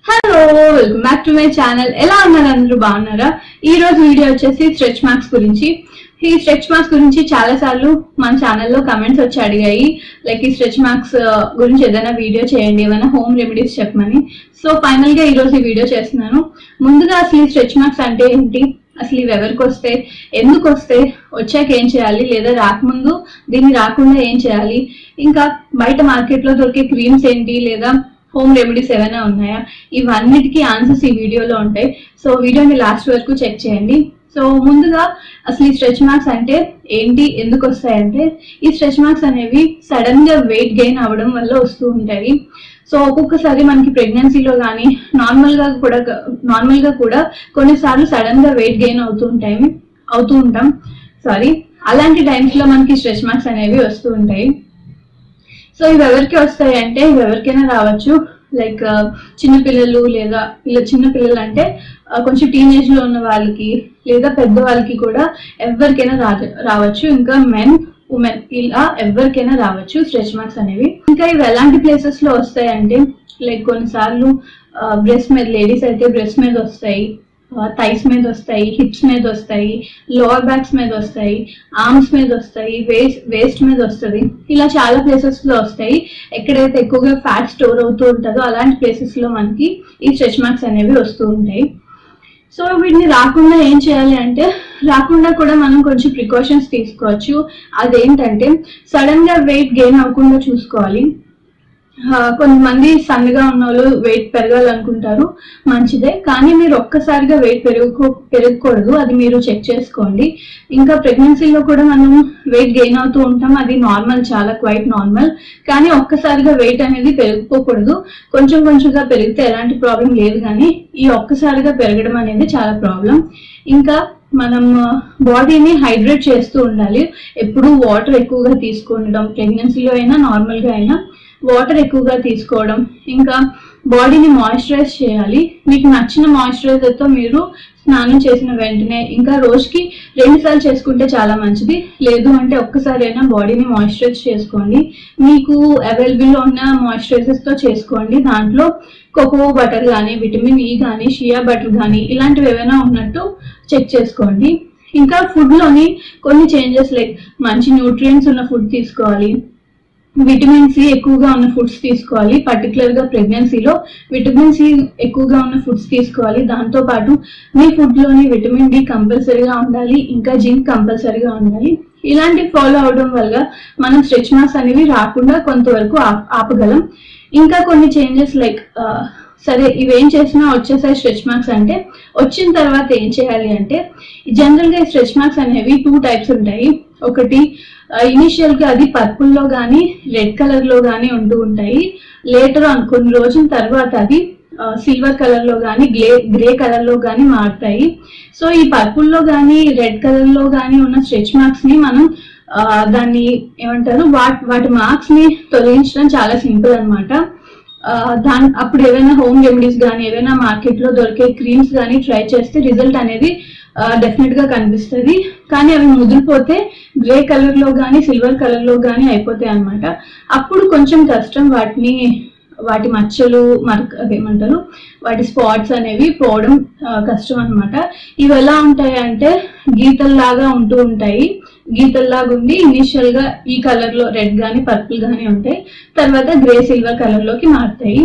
hello welcome back to my channel ఎలా ఉన్నారు అందరూ బాగున్నారా ఈ రోజు వీడియో వచ్చేసి స్ట్రెచ్ మార్క్స్ గురించి ఈ స్ట్రెచ్ మార్క్స్ గురించి చాలా సార్లు మన ఛానల్లో కమెంట్స్ వచ్చి అడిగాయి లైక్ ఈ స్ట్రెచ్ మార్క్స్ గురించి ఏదైనా వీడియో చేయండి ఏమైనా హోమ్ రెమెడీస్ చెప్పమని సో ఫైనల్ గా ఈ రోజు ఈ వీడియో చేస్తున్నాను ముందుగా అసలు ఈ స్ట్రెచ్ మార్క్స్ అంటే ఏంటి అసలు ఇవి ఎవరికి వస్తే ఎందుకు వస్తే వచ్చాక ఏం చేయాలి లేదా రాకముందు దీన్ని రాకుండా ఏం చేయాలి ఇంకా బయట మార్కెట్ లో దొరికే క్రీమ్స్ ఏంటి లేదా హోమ్ రెమెడీస్ ఏమైనా ఉన్నాయా ఇవన్నిటికీ ఆన్సర్స్ ఈ వీడియోలో ఉంటాయి సో వీడియోని లాస్ట్ వరకు చెక్ చేయండి సో ముందుగా అసలు ఈ స్ట్రెచ్ మార్క్స్ అంటే ఏంటి ఎందుకు వస్తాయంటే ఈ స్ట్రెచ్ మార్క్స్ అనేవి సడన్ గా వెయిట్ గెయిన్ అవ్వడం వల్ల వస్తూ ఉంటాయి సో ఒక్కొక్కసారి మనకి ప్రెగ్నెన్సీలో కానీ నార్మల్ గా కూడా నార్మల్ గా కూడా కొన్నిసార్లు సడన్ గా వెయిట్ గెయిన్ అవుతూ ఉంటాయి అవుతూ ఉంటాం సారీ అలాంటి టైమ్స్ లో మనకి స్ట్రెచ్ మార్క్స్ అనేవి వస్తూ ఉంటాయి సో ఇవి ఎవరికి వస్తాయి అంటే ఇవి ఎవరికైనా రావచ్చు లైక్ చిన్నపిల్లలు లేదా ఇలా చిన్న పిల్లలు అంటే ఆ, కొంచెం టీనేజ్ లో ఉన్న వాళ్ళకి లేదా పెద్ద వాళ్ళకి కూడా ఎవరికైనా రా రావచ్చు ఇంకా మెన్ ఉమెన్ ఇలా ఎవరికైనా రావచ్చు స్ట్రెచ్ మార్క్స్ అనేవి ఇంకా ఇవి ఎలాంటి ప్లేసెస్ లో వస్తాయి అంటే లైక్ కొన్నిసార్లు బ్రెస్ట్ మీద లేడీస్ అయితే బ్రెస్ట్ మీద వస్తాయి థైస్ మీద వస్తాయి హిప్స్ మీద వస్తాయి లోవర్ బ్యాక్స్ మీద వస్తాయి ఆర్మ్స్ మీద వస్తాయి వేస్ట్ వేస్ట్ మీద వస్తుంది ఇలా చాలా ప్లేసెస్ లో వస్తాయి ఎక్కడైతే ఎక్కువగా ఫ్యాట్ స్టోర్ అవుతూ ఉంటుందో అలాంటి ప్లేసెస్ లో మనకి ఈ స్ట్రెచ్ మార్క్స్ అనేవి వస్తూ ఉంటాయి సో వీటిని రాకుండా ఏం చేయాలి అంటే రాకుండా కూడా మనం కొంచెం ప్రికాషన్స్ తీసుకోవచ్చు అదేంటంటే సడన్ గా వెయిట్ గెయిన్ అవ్వకుండా చూసుకోవాలి ఆ, కొంతమంది సన్నగా ఉన్న వాళ్ళు వెయిట్ పెరగాలనుకుంటారు మంచిదే కానీ మీరు ఒక్కసారిగా వెయిట్ పెరుగు పెరగకూడదు అది మీరు చెక్ చేసుకోండి ఇంకా ప్రెగ్నెన్సీలో కూడా మనం వెయిట్ గెయిన్ అవుతూ ఉంటాం అది నార్మల్ చాలా క్వైట్ నార్మల్ కానీ ఒక్కసారిగా వెయిట్ అనేది పెరిగిపోకూడదు కొంచెం కొంచెంగా పెరిగితే ఎలాంటి ప్రాబ్లం లేదు కానీ ఈ ఒక్కసారిగా పెరగడం అనేది చాలా ప్రాబ్లం ఇంకా మనం బాడీని హైడ్రేట్ చేస్తూ ఉండాలి ఎప్పుడు వాటర్ ఎక్కువగా తీసుకుండడం ప్రెగ్నెన్సీలో అయినా నార్మల్గా అయినా వాటర్ ఎక్కువగా తీసుకోవడం ఇంకా బాడీని మాయిశ్చరైజ్ చేయాలి మీకు నచ్చిన moisturizer తో మీరు స్నానం చేసిన వెంటనే ఇంకా రోజుకి రెండు సార్లు చేసుకుంటే చాలా మంచిది లేదు అంటే ఒక్కసారైనా బాడీని మాయిశ్చరైజ్ చేసుకోండి మీకు అవైలబుల్లో ఉన్న moisturizers తో చేసుకోండి దాంట్లో కోకో బటర్ కానీ విటమిన్ ఈ కానీ షియా బటర్ కానీ ఇలాంటివి ఏమైనా ఉన్నట్టు చెక్ చేసుకోండి ఇంకా ఫుడ్ లోని కొన్ని చేంజెస్ లైక్ మంచి న్యూట్రియంట్స్ ఉన్న ఫుడ్ తీసుకోవాలి విటమిన్ సి ఎక్కువగా ఉన్న ఫుడ్స్ తీసుకోవాలి పర్టికులర్ గా ప్రెగ్నెన్సీలో విటమిన్ సి ఎక్కువగా ఉన్న ఫుడ్స్ తీసుకోవాలి దాంతో పాటు మీ ఫుడ్ లోని విటమిన్ డి కంపల్సరీగా ఉండాలి ఇంకా జింక్ కంపల్సరీగా ఉండాలి ఇలాంటి ఫాలో అవడం వల్ల మనం స్ట్రెచ్ మార్క్స్ అనేవి రాకుండా కొంతవరకు ఆప్- ఆపగలం ఇంకా కొన్ని చేంజెస్ లైక్ సరే ఇవేం చేసినా వచ్చేసాయి స్ట్రెచ్ మార్క్స్ అంటే వచ్చిన తర్వాత ఏం చేయాలి అంటే జనరల్ గా స్ట్రెచ్ మార్క్స్ అనేవి టూ టైప్స్ ఉంటాయి ఒకటి ఇనిషియల్ గా అది పర్పుల్ లో గానీ రెడ్ కలర్ లో గానీ ఉంటూ ఉంటాయి లేటర్ ఆన్ కొన్ని రోజుల తర్వాత అది సిల్వర్ కలర్ లో గానీ గ్రే గ్రే కలర్ లో గానీ మారుతాయి సో ఈ పర్పుల్ లో గానీ రెడ్ కలర్ లో గానీ ఉన్న స్ట్రెచ్ మార్క్స్ ని మనం ఆ, దాన్ని ఏమంటారు వాటి వాటి మార్క్స్ ని తొలగించడం చాలా సింపుల్ అన్నమాట దాని అప్పుడు ఏవైనా హోమ్ రెమెడీస్ కానీ ఏవైనా మార్కెట్ లో దొరికే క్రీమ్స్ కానీ ట్రై చేస్తే రిజల్ట్ అనేది డెఫినెట్ గా కనిపిస్తుంది కానీ అవి ముదిరిపోతే గ్రే కలర్ లో కానీ సిల్వర్ కలర్ లో కానీ అయిపోతాయి అన్నమాట అప్పుడు కొంచెం కష్టం వాటిని వాటి మచ్చలు మరక అదేమంటారు వాటి స్పాట్స్ అనేవి పోవడం ఆ, కష్టం అన్నమాట ఇవి ఎలా ఉంటాయి అంటే గీతల్లాగా ఉంటూ ఉంటాయి గీతల్లాగా ఉండి ఇనిషియల్ గా ఈ కలర్ లో రెడ్ గానీ పర్పుల్ గానీ ఉంటాయి తర్వాత గ్రే సిల్వర్ కలర్ లోకి మారుతాయి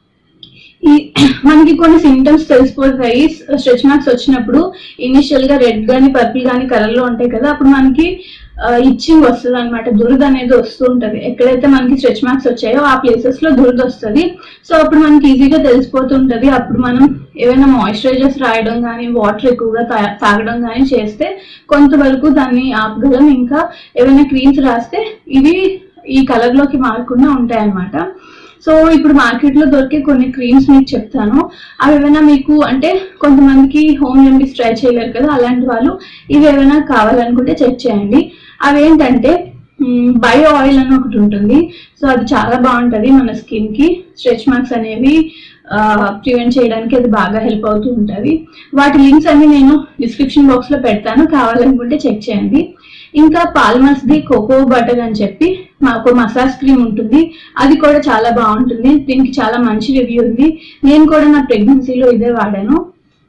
ఈ మనకి కొన్ని సిమ్టమ్స్ తెలిసిపోతాయి స్ట్రెచ్ మార్క్స్ వచ్చినప్పుడు ఇనిషియల్ గా రెడ్ గానీ పర్పుల్ గానీ కలర్ లో ఉంటాయి కదా అప్పుడు మనకి ఇచ్చింగ్ వస్తుంది అనమాట దురద అనేది వస్తూ ఉంటది ఎక్కడైతే మనకి స్ట్రెచ్ మార్క్స్ వచ్చాయో ఆ ప్లేసెస్ లో దురద వస్తుంది సో అప్పుడు మనకి ఈజీగా తెలిసిపోతుంటది అప్పుడు మనం ఏమైనా మాయిశ్చరైజర్స్ రాయడం కానీ వాటర్ ఎక్కువగా తా- తాగడం కానీ చేస్తే కొంతవరకు దాన్ని ఆపగలం ఇంకా ఏమైనా క్రీమ్స్ రాస్తే ఇవి ఈ కలర్ లోకి మారకుండా ఉంటాయి అన్నమాట సో ఇప్పుడు మార్కెట్ లో దొరికే కొన్ని క్రీమ్స్ మీకు చెప్తాను అవి ఏమైనా మీకు అంటే కొంతమందికి హోమ్ రెమెడీస్ ట్రై చేయలేరు కదా అలాంటి వాళ్ళు ఇవి ఏమైనా కావాలనుకుంటే చెక్ చేయండి అవి ఏంటంటే బయో ఆయిల్ అని ఒకటి ఉంటుంది సో అది చాలా బాగుంటది మన స్కిన్ కి స్ట్రెచ్ మార్క్స్ అనేవి ప్రివెంట్ చేయడానికి అది బాగా హెల్ప్ అవుతూ ఉంటది వాటి లింక్స్ అన్ని నేను డిస్క్రిప్షన్ బాక్స్ లో పెడతాను కావాలనుకుంటే చెక్ చేయండి ఇంకా పాల్మస్ ది కోకో బటర్ అని చెప్పి మా ఒక మసాజ్ క్రీమ్ ఉంటుంది అది కూడా చాలా బాగుంటుంది దీనికి చాలా మంచి రివ్యూ ఉంది నేను కూడా నా ప్రెగ్నెన్సీలో ఇదే వాడాను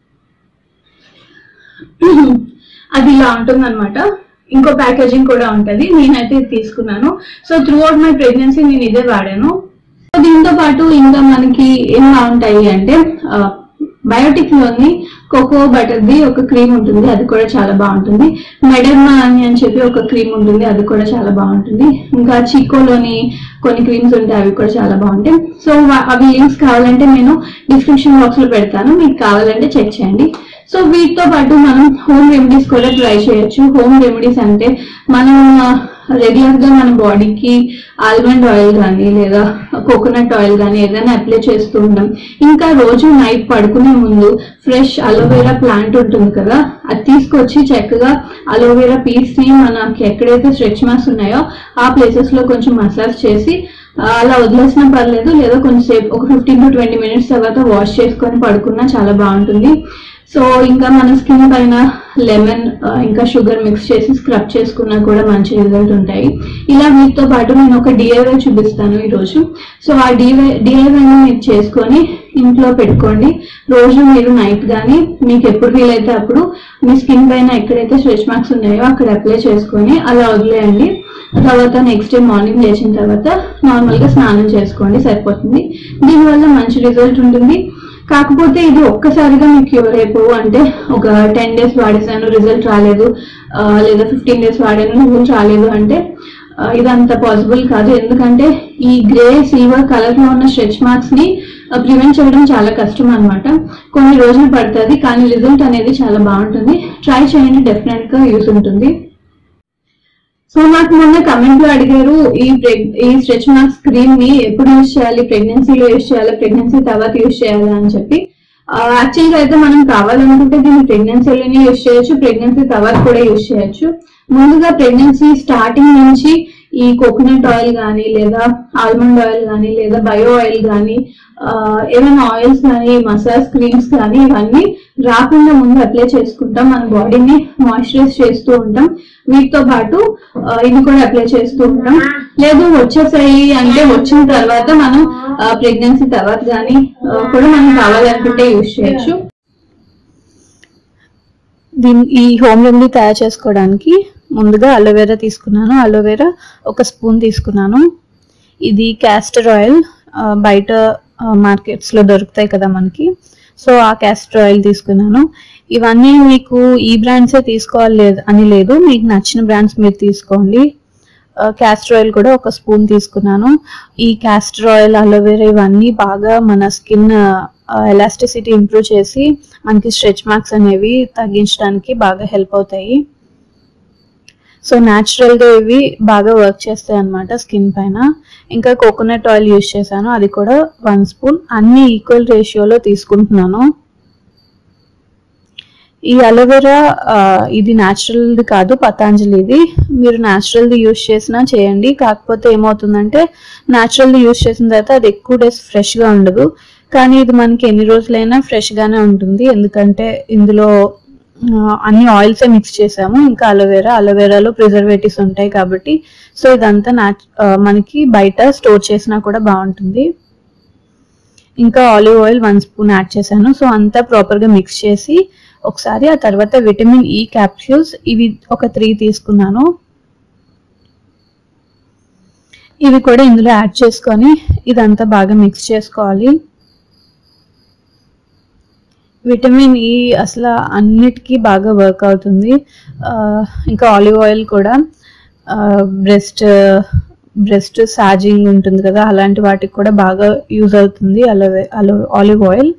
అది ఇలా ఉంటుంది అనమాట ఇంకో ప్యాకేజింగ్ కూడా ఉంటది నేనైతే ఇది తీసుకున్నాను so throughout my pregnancy నేను ఇదే వాడాను సో దీంతో పాటు ఇంకా మనకి ఏం బాగుంటాయి అంటే బయోటిక్ లోని కోకో బటర్ ది ఒక క్రీమ్ ఉంటుంది అది కూడా చాలా బాగుంటుంది మెడర్మా అని అని చెప్పి ఒక క్రీమ్ ఉంటుంది అది కూడా చాలా బాగుంటుంది ఇంకా చికోలోని కొన్ని క్రీమ్స్ ఉంటాయి అవి కూడా చాలా బాగుంటాయి సో వా- అవి లింక్స్ కావాలంటే నేను డిస్క్రిప్షన్ బాక్స్ లో పెడతాను మీకు కావాలంటే చెక్ చేయండి సో వీటితో పాటు మనం హోమ్ రెమెడీస్ కూడా ట్రై చేయొచ్చు హోమ్ రెమెడీస్ అంటే మనం రెగ్యులర్ గా మన బాడీకి ఆల్మండ్ ఆయిల్ కానీ లేదా కోకోనట్ ఆయిల్ కానీ ఏదైనా అప్లై చేస్తూ ఉంటాం ఇంకా రోజు నైట్ పడుకునే ముందు ఫ్రెష్ అలోవెరా ప్లాంట్ ఉంటుంది కదా అది తీసుకొచ్చి చక్కగా అలోవెరా పీస్ ని మనకి ఎక్కడైతే స్ట్రెచ్ మార్క్స్ ఉన్నాయో ఆ ప్లేసెస్ లో కొంచెం మసాజ్ చేసి ఆ, అలా వదిలేసినా పర్లేదు లేదా కొంచెంసేపు ఒక ఫిఫ్టీన్ టు ట్వంటీ మినిట్స్ తర్వాత వాష్ చేసుకొని పడుకున్నా చాలా బాగుంటుంది సో ఇంకా మన స్కిన్ పైన లెమన్ ఇంకా షుగర్ మిక్స్ చేసి స్క్రబ్ చేసుకున్నా కూడా మంచి రిజల్ట్ ఉంటాయి ఇలా వీటితో పాటు నేను ఒక డిఐవై చూపిస్తాను ఈరోజు సో ఆ డిఐవై డిఐవైని మీరు చేసుకొని ఇంట్లో పెట్టుకోండి రోజు మీరు నైట్ కానీ మీకు ఎప్పుడు వీలైతే అప్పుడు మీ స్కిన్ పైన ఎక్కడైతే స్ట్రెచ్ మార్క్స్ ఉన్నాయో అక్కడ అప్లై చేసుకొని అలా వదిలేయండి తర్వాత నెక్స్ట్ డే మార్నింగ్ లేచిన తర్వాత నార్మల్ గా స్నానం చేసుకోండి సరిపోతుంది దీనివల్ల మంచి రిజల్ట్ ఉంటుంది కాకపోతే ఇది ఒక్కసారిగా మీకు క్యూర్ అయిపోవు అంటే ఒక టెన్ డేస్ వాడేసాను రిజల్ట్ రాలేదు ఆ, లేదా ఫిఫ్టీన్ డేస్ వాడాను రిజల్ట్ రాలేదు అంటే ఆ, ఇది అంత పాసిబుల్ కాదు ఎందుకంటే ఈ గ్రే సిల్వర్ కలర్ లో ఉన్న స్ట్రెచ్ మార్క్స్ ని ప్రివెంట్ చేయడం చాలా కష్టం అన్నమాట కొన్ని రోజులు పడుతుంది కానీ రిజల్ట్ అనేది చాలా బాగుంటుంది ట్రై చేయండి డెఫినెట్ గా యూస్ ఉంటుంది సో నాకు మొన్న కమెంట్ లో అడిగారు ఈ ప్రెగ్- ఈ స్ట్రెచ్ మార్క్స్ క్రీమ్ ని ఎప్పుడు యూజ్ చేయాలి ప్రెగ్నెన్సీలో యూజ్ చేయాలి ప్రెగ్నెన్సీ తర్వాత యూజ్ చేయాలి అని చెప్పి యాక్చువల్ గా అయితే మనం కావాలనుకుంటే దీన్ని ప్రెగ్నెన్సీలోనే యూజ్ చేయొచ్చు ప్రెగ్నెన్సీ తర్వాత కూడా యూజ్ చేయొచ్చు ముందుగా ప్రెగ్నెన్సీ స్టార్టింగ్ నుంచి ఈ కోకోనట్ ఆయిల్ కానీ లేదా ఆల్మండ్ ఆయిల్ కానీ లేదా బయో ఆయిల్ కానీ ఏమైనా ఆయిల్స్ కానీ మసాజ్ క్రీమ్స్ కానీ ఇవన్నీ రాకుండా ముందు అప్లై చేసుకుంటాం మన బాడీని మాయిశ్చరైజ్ చేస్తూ ఉంటాం వీటితో పాటు ఆ, ఇది కూడా అప్లై చేస్తూ ఉంటాం లేదు వచ్చేసాయి అంటే వచ్చిన తర్వాత మనం ప్రెగ్నెన్సీ తర్వాత కానీ కూడా మనం కావాలనుకుంటే యూజ్ చేయొచ్చు దీని ఈ హోమ్ రెమెడీ తయారు చేసుకోవడానికి ముందుగా అలోవెరా తీసుకున్నాను అలోవెరా ఒక స్పూన్ తీసుకున్నాను ఇది క్యాస్టర్ ఆయిల్ ఆ, బయట మార్కెట్స్ లో దొరుకుతాయి కదా మనకి సో ఆ క్యాస్టర్ ఆయిల్ తీసుకున్నాను ఇవన్నీ మీకు ఈ బ్రాండ్సే తీసుకోవాలి లేదు అని లేదు మీకు నచ్చిన బ్రాండ్స్ మీరు తీసుకోండి క్యాస్టర్ ఆయిల్ కూడా ఒక స్పూన్ తీసుకున్నాను ఈ క్యాస్టర్ ఆయిల్ అలోవెరా ఇవన్నీ బాగా మన స్కిన్ ఎలాస్టిసిటీ ఇంప్రూవ్ చేసి మనకి స్ట్రెచ్ మార్క్స్ అనేవి తగ్గించడానికి బాగా హెల్ప్ అవుతాయి సో న్యాచురల్ గా ఇవి బాగా వర్క్ చేస్తాయి అన్నమాట స్కిన్ పైన ఇంకా కోకోనట్ ఆయిల్ యూస్ చేశాను అది కూడా వన్ స్పూన్ అన్ని ఈక్వల్ రేషియోలో తీసుకుంటున్నాను ఈ అలోవెరా ఇది న్యాచురల్ది కాదు పతాంజలిది మీరు న్యాచురల్ది యూస్ చేసినా చేయండి కాకపోతే ఏమవుతుందంటే న్యాచురల్ది యూస్ చేసిన తర్వాత అది ఎక్కువ డేస్ ఫ్రెష్గా ఉండదు కానీ ఇది మనకి ఎన్ని రోజులైనా ఫ్రెష్గానే ఉంటుంది ఎందుకంటే ఇందులో ఆ, అన్ని ఆయిల్స్ మిక్స్ చేసాము ఇంకా అలోవెరా అలోవెరాలో ప్రిజర్వేటివ్స్ ఉంటాయి కాబట్టి సో ఇదంతా నాచ్ ఆ, మనకి బయట స్టోర్ చేసినా కూడా బాగుంటుంది ఇంకా olive oil one spoon add చేశాను సో అంతా ప్రాపర్గా మిక్స్ చేసి ఒకసారి ఆ తర్వాత విటమిన్ ఈ క్యాప్సూల్స్ ఇవి ఒక త్రీ తీసుకున్నాను ఇవి కూడా ఇందులో యాడ్ చేసుకొని ఇదంతా బాగా మిక్స్ చేసుకోవాలి విటమిన్ ఈ అసలు అన్నిటికీ బాగా వర్క్ అవుతుంది ఆ, ఇంకా ఆలివ్ ఆయిల్ కూడా బ్రెస్ట్ బ్రెస్ట్ సాజింగ్ ఉంటుంది కదా అలాంటి వాటికి కూడా బాగా యూజ్ అవుతుంది అలోవే అలో ఆలివ్ ఆయిల్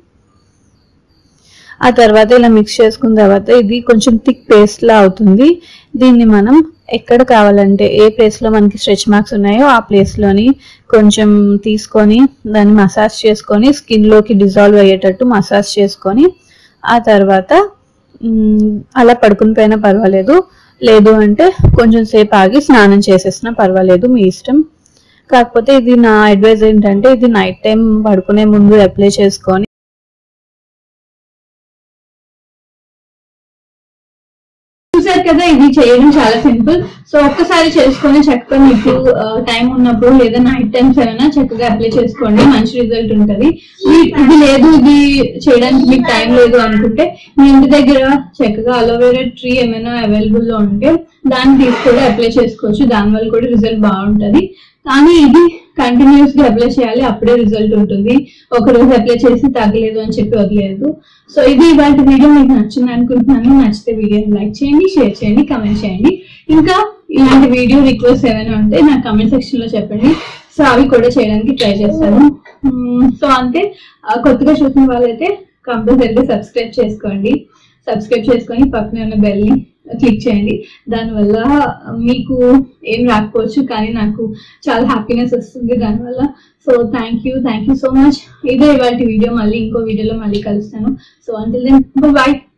ఆ తర్వాత ఇలా మిక్స్ చేసుకున్న తర్వాత ఇది కొంచెం థిక్ పేస్ట్ లా అవుతుంది దీన్ని మనం ఎక్కడ కావాలంటే ఏ ప్లేస్ లో మనకి స్ట్రెచ్ మార్క్స్ ఉన్నాయో ఆ ప్లేస్ లోని కొంచెం తీసుకొని దాన్ని మసాజ్ చేసుకొని స్కిన్ లోకి డిజాల్వ్ అయ్యేటట్టు మసాజ్ చేసుకొని ఆ తర్వాత మ్, అలా పడుకుని పోయినా పర్వాలేదు లేదు అంటే కొంచెం సేపు ఆగి స్నానం చేసేసినా పర్వాలేదు మీ ఇష్టం కాకపోతే ఇది నా అడ్వైజ్ ఏంటంటే ఇది నైట్ టైం పడుకునే ముందు అప్లై చేసుకొని చూసారు కదా ఇది చేయడం చాలా సింపుల్ సో ఒక్కసారి చేసుకొని చక్కగా మీకు టైం ఉన్నప్పుడు లేదా నైట్ టైమ్స్ ఏమైనా చక్కగా అప్లై చేసుకోండి మంచి రిజల్ట్ ఉంటది మీ- ఇది లేదు ఇది చేయడానికి మీకు టైం లేదు అనుకుంటే మీ ఇంటి దగ్గర చక్కగా అలోవేరా ట్రీ ఏమైనా అవైలబుల్ లో ఉంటే దాన్ని తీసుకొని అప్లై చేసుకోవచ్చు దానివల్ల కూడా రిజల్ట్ బాగుంటది కానీ ఇది కంటిన్యూస్ గా అప్లై చేయాలి అప్పుడే రిజల్ట్ ఉంటుంది ఒక రోజు అప్లై చేసి తగ్గలేదు అని చెప్పి వదిలేదు సో ఇది ఇవాళ వీడియో మీకు నచ్చింది అనుకుంటున్నాను నచ్చితే వీడియోని లైక్ చేయండి షేర్ చేయండి కమెంట్ చేయండి ఇంకా ఇలాంటి వీడియో రిక్వెస్ట్ ఏమైనా ఉంటే నాకు కమెంట్ సెక్షన్ లో చెప్పండి సో అవి కూడా చేయడానికి ట్రై చేస్తాను సో అంతే ఆ, కొత్తగా చూసిన వాళ్ళైతే కంపల్సరీగా సబ్స్క్రైబ్ చేసుకోండి సబ్స్క్రైబ్ చేసుకొని పక్కనే ఉన్న బెల్ ని క్లిక్ చేయండి దానివల్ల మీకు ఏం రాకపోవచ్చు కానీ నాకు చాలా హ్యాపీనెస్ వస్తుంది దానివల్ల so thank you thank you so much ఇదే ఇవాళ వీడియో మళ్ళీ ఇంకో వీడియోలో మళ్ళీ కలుస్తాను సో అంటిల్ దెన్ బాయ్